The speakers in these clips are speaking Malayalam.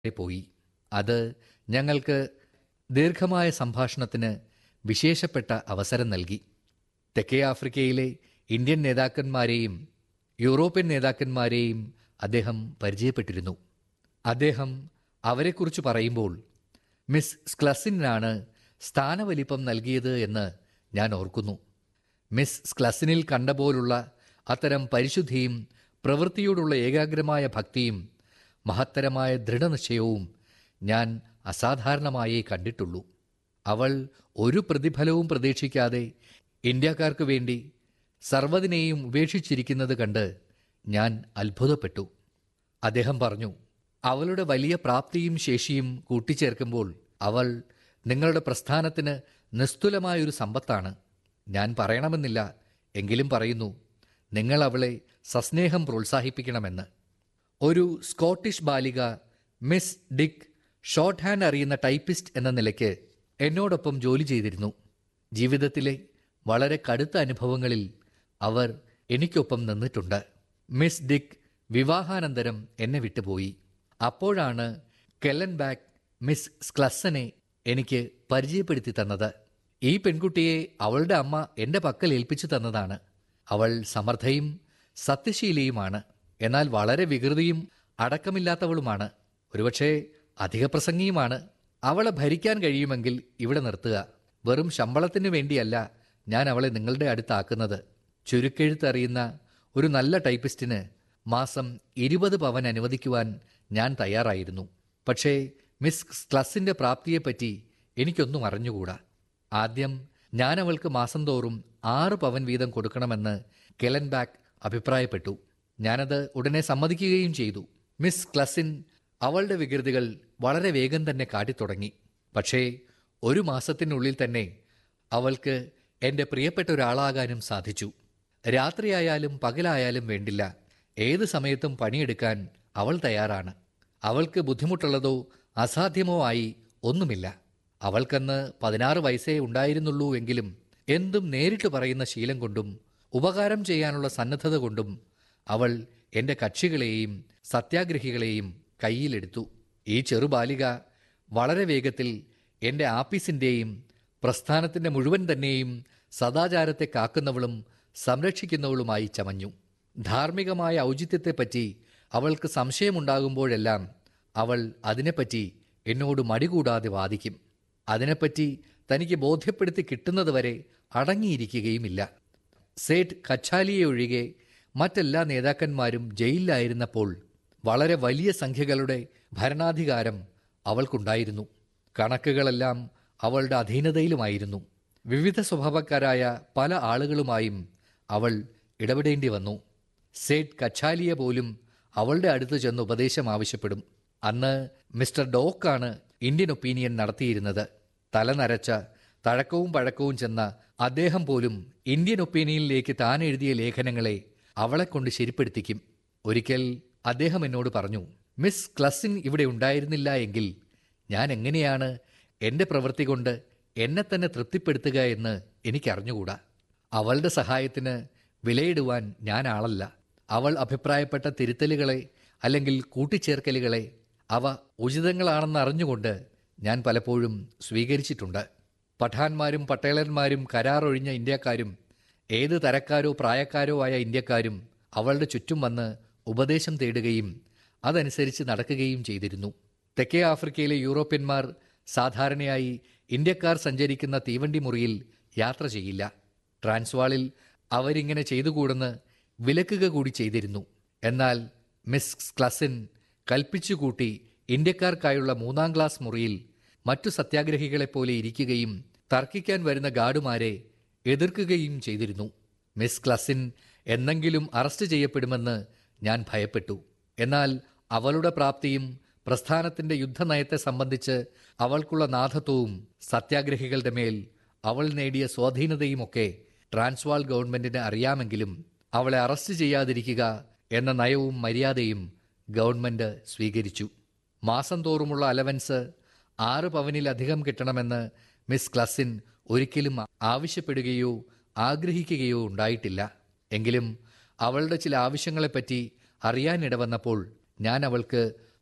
പോയി അത് ഞങ്ങൾക്ക് ദീർഘമായ സംഭാഷണത്തിന് വിശേഷപ്പെട്ട അവസരം നൽകി തെക്കേ ആഫ്രിക്കയിലെ ഇന്ത്യൻ നേതാക്കന്മാരെയും യൂറോപ്യൻ നേതാക്കന്മാരെയും അദ്ദേഹം പരിചയപ്പെട്ടിരുന്നു അദ്ദേഹം അവരെക്കുറിച്ച് പറയുമ്പോൾ മിസ് സ്ക്ലസിനാണ് സ്ഥാനവലിപ്പം നൽകിയത് എന്ന് ഞാൻ ഓർക്കുന്നു മിസ് സ്ക്ലസിനിൽ കണ്ട പോലുള്ള അത്തരം പരിശുദ്ധിയും പ്രവൃത്തിയോടുള്ള ഏകാഗ്രമായ ഭക്തിയും മഹത്തരമായ ദൃഢനിശ്ചയവും ഞാൻ അസാധാരണമായേ കണ്ടിട്ടുള്ളൂ അവൾ ഒരു പ്രതിഫലവും പ്രതീക്ഷിക്കാതെ ഇന്ത്യക്കാർക്ക് വേണ്ടി സർവ്വതിനെയും ഉപേക്ഷിച്ചിരിക്കുന്നത് കണ്ട് ഞാൻ അത്ഭുതപ്പെട്ടു അദ്ദേഹം പറഞ്ഞു അവളുടെ വലിയ പ്രാപ്തിയും ശേഷിയും കൂട്ടിച്ചേർക്കുമ്പോൾ അവൾ നിങ്ങളുടെ പ്രസ്ഥാനത്തിന് നിസ്തുലമായൊരു സമ്പത്താണ് ഞാൻ പറയണമെന്നില്ല എങ്കിലും പറയുന്നു നിങ്ങൾ അവളെ സസ്നേഹം പ്രോത്സാഹിപ്പിക്കണമെന്ന് ഒരു സ്കോട്ടിഷ് ബാലിക മിസ് ഡിക്ക് ഷോർട്ട് ഹാൻഡ് അറിയുന്ന ടൈപ്പിസ്റ്റ് എന്ന നിലയ്ക്ക് എന്നോടൊപ്പം ജോലി ചെയ്തിരുന്നു ജീവിതത്തിലെ വളരെ കടുത്ത അനുഭവങ്ങളിൽ അവർ എനിക്കൊപ്പം നിന്നിട്ടുണ്ട് മിസ് ഡിക്ക് വിവാഹാനന്തരം എന്നെ വിട്ടുപോയി അപ്പോഴാണ് കെല്ലൻ ബാക്ക് മിസ് സ്ക്ലസനെ എനിക്ക് പരിചയപ്പെടുത്തി തന്നത് ഈ പെൺകുട്ടിയെ അവളുടെ അമ്മ എൻ്റെ പക്കൽ ഏൽപ്പിച്ചു തന്നതാണ് അവൾ സമർത്ഥയും സത്യശീലിയുമാണ് എന്നാൽ വളരെ വികൃതിയും അടക്കമില്ലാത്തവളുമാണ് ഒരുപക്ഷെ അധികപ്രസംഗിയുമാണ് അവളെ ഭരിക്കാൻ കഴിയുമെങ്കിൽ ഇവിടെ നിർത്തുക വെറും ശമ്പളത്തിന് വേണ്ടിയല്ല ഞാൻ അവളെ നിങ്ങളുടെ അടുത്താക്കുന്നത് ചുരുക്കെഴുത്തറിയുന്ന ഒരു നല്ല ടൈപ്പിസ്റ്റിന് മാസം ഇരുപത് പവൻ അനുവദിക്കുവാൻ ഞാൻ തയ്യാറായിരുന്നു പക്ഷേ മിസ് ക്ലസിന്റെ പ്രാപ്തിയെപ്പറ്റി എനിക്കൊന്നും അറിഞ്ഞുകൂടാ ആദ്യം ഞാൻ അവൾക്ക് മാസം തോറും ആറ് പവൻ വീതം കൊടുക്കണമെന്ന് കെലൻ ബാക്ക് അഭിപ്രായപ്പെട്ടു ഞാനത് ഉടനെ സമ്മതിക്കുകയും ചെയ്തു മിസ് ക്ലസിൻ അവളുടെ വികൃതികൾ വളരെ വേഗം തന്നെ കാട്ടിത്തുടങ്ങി പക്ഷേ ഒരു മാസത്തിനുള്ളിൽ തന്നെ അവൾക്ക് എൻ്റെ പ്രിയപ്പെട്ട ഒരാളാകാനും സാധിച്ചു രാത്രിയായാലും പകലായാലും വേണ്ടില്ല ഏത് സമയത്തും പണിയെടുക്കാൻ അവൾ തയ്യാറാണ് അവൾക്ക് ബുദ്ധിമുട്ടുള്ളതോ അസാധ്യമോ ആയി ഒന്നുമില്ല അവൾക്കന്ന് പതിനാറ് വയസ്സേ ഉണ്ടായിരുന്നുള്ളൂ എങ്കിലും എന്തും നേരിട്ട് പറയുന്ന ശീലം കൊണ്ടും ഉപകാരം ചെയ്യാനുള്ള സന്നദ്ധത കൊണ്ടും അവൾ എൻ്റെ കക്ഷികളെയും സത്യാഗ്രഹികളെയും കയ്യിലെടുത്തു ഈ ചെറുബാലിക വളരെ വേഗത്തിൽ എൻ്റെ ആപ്പീസിൻ്റെയും പ്രസ്ഥാനത്തിൻ്റെ മുഴുവൻ തന്നെയും സദാചാരത്തെ കാക്കുന്നവളും സംരക്ഷിക്കുന്നവളുമായി ചമഞ്ഞു ധാർമ്മികമായ ഔചിത്യത്തെപ്പറ്റി അവൾക്ക് സംശയമുണ്ടാകുമ്പോഴെല്ലാം അവൾ അതിനെപ്പറ്റി എന്നോട് മടികൂടാതെ വാദിക്കും അതിനെപ്പറ്റി തനിക്ക് ബോധ്യപ്പെടുത്തി കിട്ടുന്നതുവരെ അടങ്ങിയിരിക്കുകയുമില്ല സേഠ് കച്ചാലിയെ ഒഴികെ മറ്റെല്ലാ നേതാക്കന്മാരും ജയിലിലായിരുന്നപ്പോൾ വളരെ വലിയ സംഖ്യകളുടെ ഭരണാധികാരം അവൾക്കുണ്ടായിരുന്നു കണക്കുകളെല്ലാം അവളുടെ അധീനതയിലുമായിരുന്നു വിവിധ സ്വഭാവക്കാരായ പല ആളുകളുമായും അവൾ ഇടപെടേണ്ടി വന്നു സേഠ് കച്ചാലിയ പോലും അവളുടെ അടുത്ത് ചെന്ന് ഉപദേശം ആവശ്യപ്പെടും അന്ന് മിസ്റ്റർ ഡോക്കാണ് ഇന്ത്യൻ ഒപ്പീനിയൻ നടത്തിയിരുന്നത് തല നരച്ച തഴക്കവും പഴക്കവും ചെന്ന അദ്ദേഹം പോലും ഇന്ത്യൻ ഒപ്പീനിയനിലേക്ക് താൻ എഴുതിയ ലേഖനങ്ങളെ അവളെ കൊണ്ട് ശരിപ്പെടുത്തിക്കും ഒരിക്കൽ അദ്ദേഹം എന്നോട് പറഞ്ഞു മിസ് ക്ലസിൻ ഇവിടെ ഉണ്ടായിരുന്നില്ല എങ്കിൽ ഞാൻ എങ്ങനെയാണ് എൻ്റെ പ്രവൃത്തി കൊണ്ട് എന്നെ തന്നെ തൃപ്തിപ്പെടുത്തുക എന്ന് എനിക്കറിഞ്ഞുകൂടാ അവളുടെ സഹായത്തിന് വിലയിടുവാൻ ഞാൻ ആളല്ല അവൾ അഭിപ്രായപ്പെട്ട തിരുത്തലുകളെ അല്ലെങ്കിൽ കൂട്ടിച്ചേർക്കലുകളെ അവ ഉചിതങ്ങളാണെന്ന് അറിഞ്ഞുകൊണ്ട് ഞാൻ പലപ്പോഴും സ്വീകരിച്ചിട്ടുണ്ട് പഠാന്മാരും പട്ടേളന്മാരും കരാറൊഴിഞ്ഞ ഇന്ത്യക്കാരും ഏത് തരക്കാരോ പ്രായക്കാരോ ആയ ഇന്ത്യക്കാരും അവളുടെ ചുറ്റും വന്ന് ഉപദേശം തേടുകയും അതനുസരിച്ച് നടക്കുകയും ചെയ്തിരുന്നു തെക്കേ ആഫ്രിക്കയിലെ യൂറോപ്യന്മാർ സാധാരണയായി ഇന്ത്യക്കാർ സഞ്ചരിക്കുന്ന തീവണ്ടി മുറിയിൽ യാത്ര ചെയ്യില്ല ട്രാൻസ്വാളിൽ അവരിങ്ങനെ ചെയ്തുകൂടെന്ന് വിലക്കുക കൂടി ചെയ്തിരുന്നു എന്നാൽ മിസ് ക്ലസിൻ കൽപ്പിച്ചുകൂട്ടി ഇന്ത്യക്കാർക്കായുള്ള മൂന്നാം ക്ലാസ് മുറിയിൽ മറ്റു സത്യാഗ്രഹികളെപ്പോലെ ഇരിക്കുകയും തർക്കിക്കാൻ വരുന്ന ഗാർഡുമാരെ എതിർക്കുകയും ചെയ്തിരുന്നു മിസ് ക്ലസിൻ എന്നെങ്കിലും അറസ്റ്റ് ചെയ്യപ്പെടുമെന്ന് ഞാൻ ഭയപ്പെട്ടു എന്നാൽ അവളുടെ പ്രാപ്തിയും പ്രസ്ഥാനത്തിന്റെ യുദ്ധനയത്തെ സംബന്ധിച്ച് അവൾക്കുള്ള നാഥത്വവും സത്യാഗ്രഹികളുടെ മേൽ അവൾ നേടിയ സ്വാധീനതയുമൊക്കെ ട്രാൻസ്വാൾ ഗവൺമെന്റിന് അറിയാമെങ്കിലും അവളെ അറസ്റ്റ് ചെയ്യാതിരിക്കുക എന്ന നയവും മര്യാദയും ഗവൺമെന്റ് സ്വീകരിച്ചു മാസം തോറുമുള്ള അലവൻസ് ആറ് പവനിലധികം കിട്ടണമെന്ന് മിസ് ക്ലസിൻ ഒരിക്കലും ആവശ്യപ്പെടുകയോ ആഗ്രഹിക്കുകയോ ഉണ്ടായിട്ടില്ല എങ്കിലും അവളുടെ ചില ആവശ്യങ്ങളെപ്പറ്റി അറിയാനിടവന്നപ്പോൾ ഞാൻ അവൾക്ക്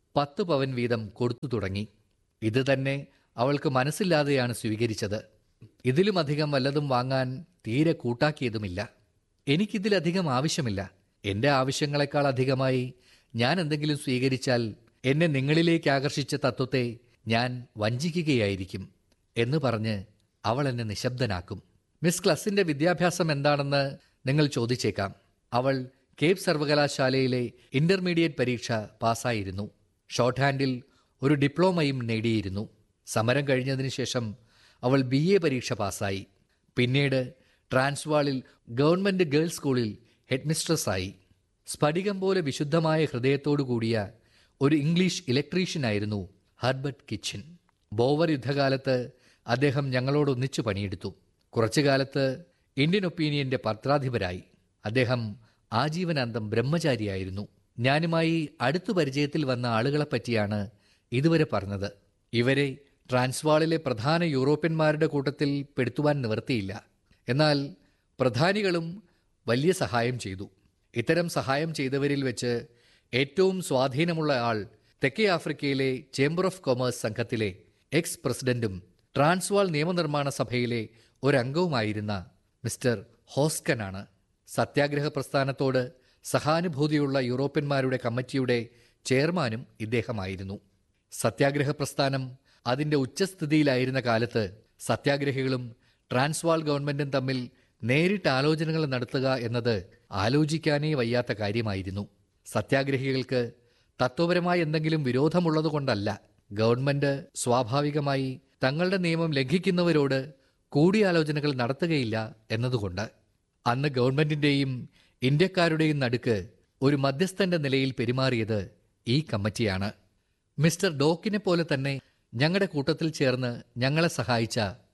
പത്ത് പവൻ വീതം കൊടുത്തു തുടങ്ങി ഇത് തന്നെ അവൾക്ക് മനസ്സില്ലാതെയാണ് സ്വീകരിച്ചത് ഇതിലുമധികം വല്ലതും വാങ്ങാൻ തീരെ കൂട്ടാക്കിയതുമില്ല എനിക്കിതിലധികം ആവശ്യമില്ല എൻ്റെ ആവശ്യങ്ങളെക്കാൾ അധികമായി ഞാൻ എന്തെങ്കിലും സ്വീകരിച്ചാൽ എന്നെ നിങ്ങളിലേക്ക് ആകർഷിച്ച തത്വത്തെ ഞാൻ വഞ്ചിക്കുകയായിരിക്കും എന്ന് പറഞ്ഞ് അവൾ എന്നെ നിശബ്ദനാക്കും മിസ് ക്ലസിന്റെ വിദ്യാഭ്യാസം എന്താണെന്ന് നിങ്ങൾ ചോദിച്ചേക്കാം അവൾ കേപ്പ് സർവകലാശാലയിലെ ഇന്റർമീഡിയറ്റ് പരീക്ഷ പാസ്സായിരുന്നു ഷോർട്ട് ഹാൻഡിൽ ഒരു ഡിപ്ലോമയും നേടിയിരുന്നു സമരം കഴിഞ്ഞതിന് ശേഷം അവൾ ബി എ പരീക്ഷ പാസ്സായി പിന്നീട് ട്രാൻസ്വാളിൽ ഗവൺമെന്റ് ഗേൾസ് സ്കൂളിൽ ഹെഡ്മിസ്ട്രസ്സായി സ്ഫടികം പോലെ വിശുദ്ധമായ ഹൃദയത്തോടു കൂടിയ ഒരു ഇംഗ്ലീഷ് ഇലക്ട്രീഷ്യനായിരുന്നു ഹർബർട്ട് കിച്ചൻ ബോവർ യുദ്ധകാലത്ത് അദ്ദേഹം ഞങ്ങളോടൊന്നിച്ചു പണിയെടുത്തു കുറച്ചു കാലത്ത് ഇന്ത്യൻ ഒപ്പീനിയന്റെ പത്രാധിപരായി അദ്ദേഹം ആജീവനാന്തം ബ്രഹ്മചാരിയായിരുന്നു ഞാനുമായി അടുത്തു പരിചയത്തിൽ വന്ന ആളുകളെ പറ്റിയാണ് ഇതുവരെ പറഞ്ഞത് ഇവരെ ട്രാൻസ്വാളിലെ പ്രധാന യൂറോപ്യന്മാരുടെ കൂട്ടത്തിൽ പെടുത്തുവാൻ നിവർത്തിയില്ല എന്നാൽ പ്രധാനികളും വലിയ സഹായം ചെയ്തു ഇത്തരം സഹായം ചെയ്തവരിൽ വെച്ച് ഏറ്റവും സ്വാധീനമുള്ള ആൾ തെക്കേ ആഫ്രിക്കയിലെ ചേംബർ ഓഫ് കൊമേഴ്സ് സംഘത്തിലെ എക്സ് പ്രസിഡന്റും ട്രാൻസ്വാൾ നിയമനിർമ്മാണ സഭയിലെ ഒരംഗവുമായിരുന്ന മിസ്റ്റർ ഹോസ്കനാണ് സത്യാഗ്രഹ പ്രസ്ഥാനത്തോട് സഹാനുഭൂതിയുള്ള യൂറോപ്യന്മാരുടെ കമ്മിറ്റിയുടെ ചെയർമാനും ഇദ്ദേഹമായിരുന്നു സത്യാഗ്രഹ പ്രസ്ഥാനം അതിന്റെ ഉച്ചസ്ഥിതിയിലായിരുന്ന കാലത്ത് സത്യാഗ്രഹികളും ട്രാൻസ്വാൾ ഗവൺമെന്റും തമ്മിൽ നേരിട്ട് ആലോചനകൾ നടത്തുക എന്നത് ആലോചിക്കാനേ വയ്യാത്ത കാര്യമായിരുന്നു സത്യാഗ്രഹികൾക്ക് തത്വപരമായി എന്തെങ്കിലും വിരോധമുള്ളതുകൊണ്ടല്ല ഗവൺമെന്റ് സ്വാഭാവികമായി തങ്ങളുടെ നിയമം ലംഘിക്കുന്നവരോട് കൂടിയാലോചനകൾ നടത്തുകയില്ല എന്നതുകൊണ്ട് അന്ന് ഗവൺമെന്റിന്റെയും ഇന്ത്യക്കാരുടെയും നടുക്ക് ഒരു മധ്യസ്ഥന്റെ നിലയിൽ പെരുമാറിയത് ഈ കമ്മിറ്റിയാണ് മിസ്റ്റർ ഡോക്കിനെ പോലെ തന്നെ ഞങ്ങളുടെ കൂട്ടത്തിൽ ചേർന്ന് ഞങ്ങളെ സഹായിച്ച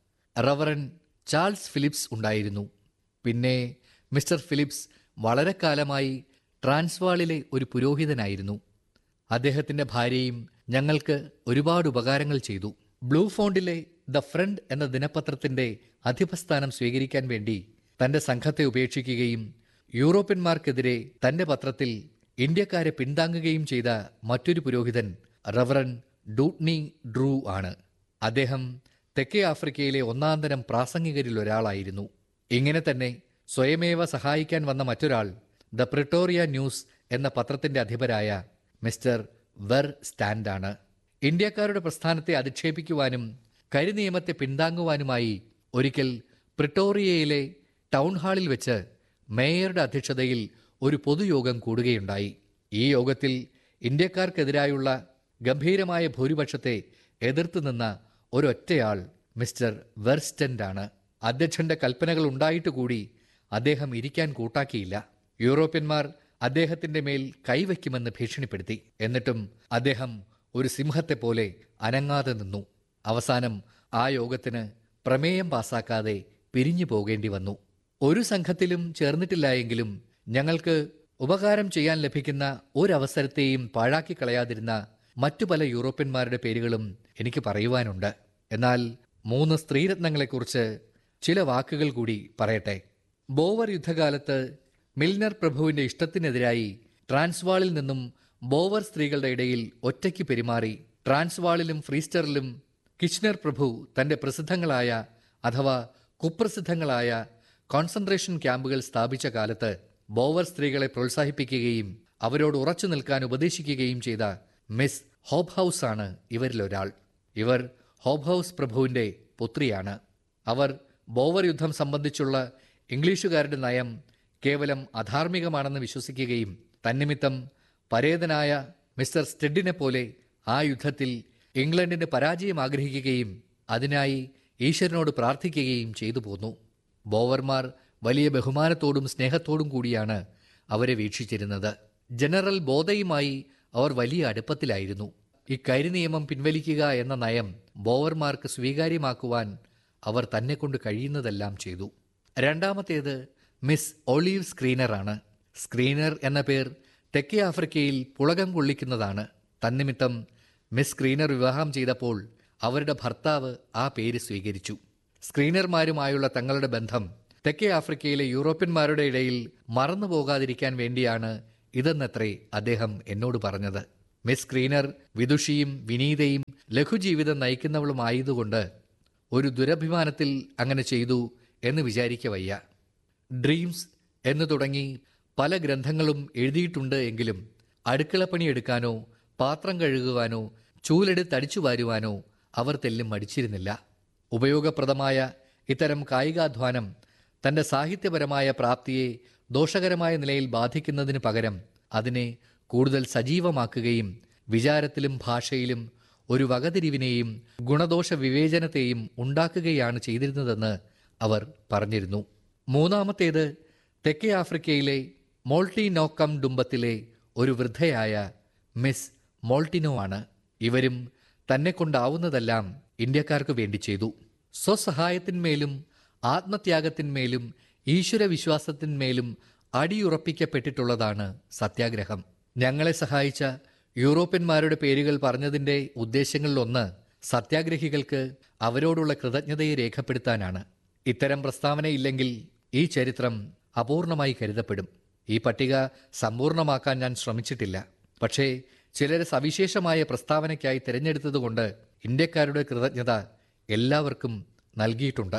റവറൻ ചാൾസ് ഫിലിപ്സ് ഉണ്ടായിരുന്നു പിന്നെ മിസ്റ്റർ ഫിലിപ്സ് വളരെ കാലമായി ട്രാൻസ്വാളിലെ ഒരു പുരോഹിതനായിരുന്നു അദ്ദേഹത്തിന്റെ ഭാര്യയും ഞങ്ങൾക്ക് ഒരുപാട് ഉപകാരങ്ങൾ ചെയ്തു ബ്ലൂ ഫോണ്ടിലെ ദ ഫ്രണ്ട് എന്ന ദിനപത്രത്തിന്റെ അധിപസ്ഥാനം സ്വീകരിക്കാൻ വേണ്ടി തന്റെ സംഘത്തെ ഉപേക്ഷിക്കുകയും യൂറോപ്യന്മാർക്കെതിരെ തന്റെ പത്രത്തിൽ ഇന്ത്യക്കാരെ പിന്താങ്ങുകയും ചെയ്ത മറ്റൊരു പുരോഹിതൻ റവറൻ ഡൂട്ട്നി ഡ്രൂ ആണ് അദ്ദേഹം തെക്കേ ആഫ്രിക്കയിലെ ഒന്നാന്തരം പ്രാസംഗികരിൽ ഒരാളായിരുന്നു ഇങ്ങനെ തന്നെ സ്വയമേവ സഹായിക്കാൻ വന്ന മറ്റൊരാൾ ദ പ്രിട്ടോറിയ ന്യൂസ് എന്ന പത്രത്തിന്റെ അധിപരായ മിസ്റ്റർ വെർ സ്റ്റാൻഡാണ് ഇന്ത്യക്കാരുടെ പ്രസ്ഥാനത്തെ അധിക്ഷേപിക്കുവാനും കരിനിയമത്തെ പിന്താങ്ങുവാനുമായി ഒരിക്കൽ പ്രിട്ടോറിയയിലെ ടൗൺ ഹാളിൽ വെച്ച് മേയറുടെ അധ്യക്ഷതയിൽ ഒരു പൊതുയോഗം കൂടുകയുണ്ടായി ഈ യോഗത്തിൽ ഇന്ത്യക്കാർക്കെതിരായുള്ള ഗംഭീരമായ ഭൂരിപക്ഷത്തെ എതിർത്ത് നിന്ന ഒരൊറ്റയാൾ മിസ്റ്റർ വെർസ്റ്റൻ്റാണ് അധ്യക്ഷന്റെ കൽപ്പനകൾ ഉണ്ടായിട്ട് കൂടി അദ്ദേഹം ഇരിക്കാൻ കൂട്ടാക്കിയില്ല യൂറോപ്യന്മാർ അദ്ദേഹത്തിന്റെ മേൽ കൈവയ്ക്കുമെന്ന് ഭീഷണിപ്പെടുത്തി എന്നിട്ടും അദ്ദേഹം ഒരു സിംഹത്തെ പോലെ അനങ്ങാതെ നിന്നു അവസാനം ആ യോഗത്തിന് പ്രമേയം പാസാക്കാതെ പിരിഞ്ഞു പോകേണ്ടി വന്നു ഒരു സംഘത്തിലും ചേർന്നിട്ടില്ല എങ്കിലും ഞങ്ങൾക്ക് ഉപകാരം ചെയ്യാൻ ലഭിക്കുന്ന ഒരവസരത്തെയും പാഴാക്കി കളയാതിരുന്ന മറ്റു പല യൂറോപ്യന്മാരുടെ പേരുകളും എനിക്ക് പറയുവാനുണ്ട് എന്നാൽ മൂന്ന് സ്ത്രീരത്നങ്ങളെക്കുറിച്ച് ചില വാക്കുകൾ കൂടി പറയട്ടെ ബോവർ യുദ്ധകാലത്ത് മിൽനർ പ്രഭുവിന്റെ ഇഷ്ടത്തിനെതിരായി ട്രാൻസ്വാളിൽ നിന്നും ബോവർ സ്ത്രീകളുടെ ഇടയിൽ ഒറ്റയ്ക്ക് പെരുമാറി ട്രാൻസ്വാളിലും ഫ്രീസ്റ്ററിലും കിച്ച്നർ പ്രഭു തന്റെ പ്രസിദ്ധങ്ങളായ അഥവാ കുപ്രസിദ്ധങ്ങളായ കോൺസെൻട്രേഷൻ ക്യാമ്പുകൾ സ്ഥാപിച്ച കാലത്ത് ബോവർ സ്ത്രീകളെ പ്രോത്സാഹിപ്പിക്കുകയും അവരോട് ഉറച്ചു നിൽക്കാൻ ഉപദേശിക്കുകയും ചെയ്ത മിസ് ഹോബ് ഹൗസ് ആണ് ഇവരിലൊരാൾ ഇവർ ഹോബ് ഹൗസ് പ്രഭുവിന്റെ പുത്രിയാണ് അവർ ബോവർ യുദ്ധം സംബന്ധിച്ചുള്ള ഇംഗ്ലീഷുകാരുടെ നയം കേവലം അധാർമികമാണെന്ന് വിശ്വസിക്കുകയും തന്നിമിത്തം പരേതനായ മിസ്റ്റർ സ്റ്റെഡിനെ പോലെ ആ യുദ്ധത്തിൽ ഇംഗ്ലണ്ടിന് പരാജയം ആഗ്രഹിക്കുകയും അതിനായി ഈശ്വരനോട് പ്രാർത്ഥിക്കുകയും ചെയ്തു പോന്നു ബോവർമാർ വലിയ ബഹുമാനത്തോടും സ്നേഹത്തോടും കൂടിയാണ് അവരെ വീക്ഷിച്ചിരുന്നത് ജനറൽ ബോധയുമായി അവർ വലിയ അടുപ്പത്തിലായിരുന്നു ഇക്കരി നിയമം പിൻവലിക്കുക എന്ന നയം ബോവർമാർക്ക് സ്വീകാര്യമാക്കുവാൻ അവർ തന്നെ കൊണ്ട് കഴിയുന്നതെല്ലാം ചെയ്തു രണ്ടാമത്തേത് മിസ് ഒളീവ് സ്ക്രീനറാണ് സ്ക്രീനർ എന്ന പേർ തെക്കേ ആഫ്രിക്കയിൽ പുളകം കൊള്ളിക്കുന്നതാണ് തന്നിമിത്തം മിസ് സ്ക്രീനർ വിവാഹം ചെയ്തപ്പോൾ അവരുടെ ഭർത്താവ് ആ പേര് സ്വീകരിച്ചു സ്ക്രീനർമാരുമായുള്ള തങ്ങളുടെ ബന്ധം തെക്കേ ആഫ്രിക്കയിലെ യൂറോപ്യന്മാരുടെ ഇടയിൽ മറന്നു പോകാതിരിക്കാൻ വേണ്ടിയാണ് ഇതെന്നത്രേ അദ്ദേഹം എന്നോട് പറഞ്ഞത് മിസ് ക്രീനർ വിദുഷിയും വിനീതയും ലഘുജീവിതം നയിക്കുന്നവളുമായതുകൊണ്ട് ഒരു ദുരഭിമാനത്തിൽ അങ്ങനെ ചെയ്തു എന്ന് വിചാരിക്ക വയ്യ ഡ്രീംസ് എന്ന് തുടങ്ങി പല ഗ്രന്ഥങ്ങളും എഴുതിയിട്ടുണ്ട് എങ്കിലും അടുക്കളപ്പണി എടുക്കാനോ പാത്രം കഴുകുവാനോ ചൂലെടുത്തടിച്ചു വാരുവാനോ അവർ തെല്ലും മടിച്ചിരുന്നില്ല ഉപയോഗപ്രദമായ ഇത്തരം കായികാധ്വാനം തന്റെ സാഹിത്യപരമായ പ്രാപ്തിയെ ദോഷകരമായ നിലയിൽ ബാധിക്കുന്നതിന് പകരം അതിനെ കൂടുതൽ സജീവമാക്കുകയും വിചാരത്തിലും ഭാഷയിലും ഒരു വകതിരിവിനെയും ഗുണദോഷ വിവേചനത്തെയും ഉണ്ടാക്കുകയാണ് ചെയ്തിരുന്നതെന്ന് അവർ പറഞ്ഞിരുന്നു മൂന്നാമത്തേത് തെക്കേ ആഫ്രിക്കയിലെ മോൾട്ടിനോക്കം ഡുംബത്തിലെ ഒരു വൃദ്ധയായ മിസ് മോൾട്ടിനോ ആണ് ഇവരും തന്നെ കൊണ്ടാവുന്നതെല്ലാം ഇന്ത്യക്കാർക്ക് വേണ്ടി ചെയ്തു സ്വസഹായത്തിന്മേലും ആത്മത്യാഗത്തിന്മേലും ഈശ്വരവിശ്വാസത്തിന്മേലും അടിയുറപ്പിക്കപ്പെട്ടിട്ടുള്ളതാണ് സത്യാഗ്രഹം ഞങ്ങളെ സഹായിച്ച യൂറോപ്യന്മാരുടെ പേരുകൾ പറഞ്ഞതിൻ്റെ ഉദ്ദേശങ്ങളിലൊന്ന് സത്യാഗ്രഹികൾക്ക് അവരോടുള്ള കൃതജ്ഞതയെ രേഖപ്പെടുത്താനാണ് ഇത്തരം പ്രസ്താവനയില്ലെങ്കിൽ ഈ ചരിത്രം അപൂർണമായി കരുതപ്പെടും ഈ പട്ടിക സമ്പൂർണ്ണമാക്കാൻ ഞാൻ ശ്രമിച്ചിട്ടില്ല പക്ഷേ ചിലരെ സവിശേഷമായ പ്രസ്താവനയ്ക്കായി തിരഞ്ഞെടുത്തതുകൊണ്ട് ഇന്ത്യക്കാരുടെ കൃതജ്ഞത എല്ലാവർക്കും നൽകിയിട്ടുണ്ട്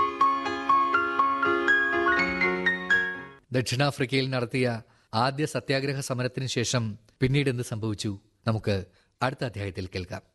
ദക്ഷിണാഫ്രിക്കയിൽ നടത്തിയ ആദ്യ സത്യാഗ്രഹ സമരത്തിന് ശേഷം പിന്നീട് എന്ത് സംഭവിച്ചു നമുക്ക് അടുത്ത അധ്യായത്തിൽ കേൾക്കാം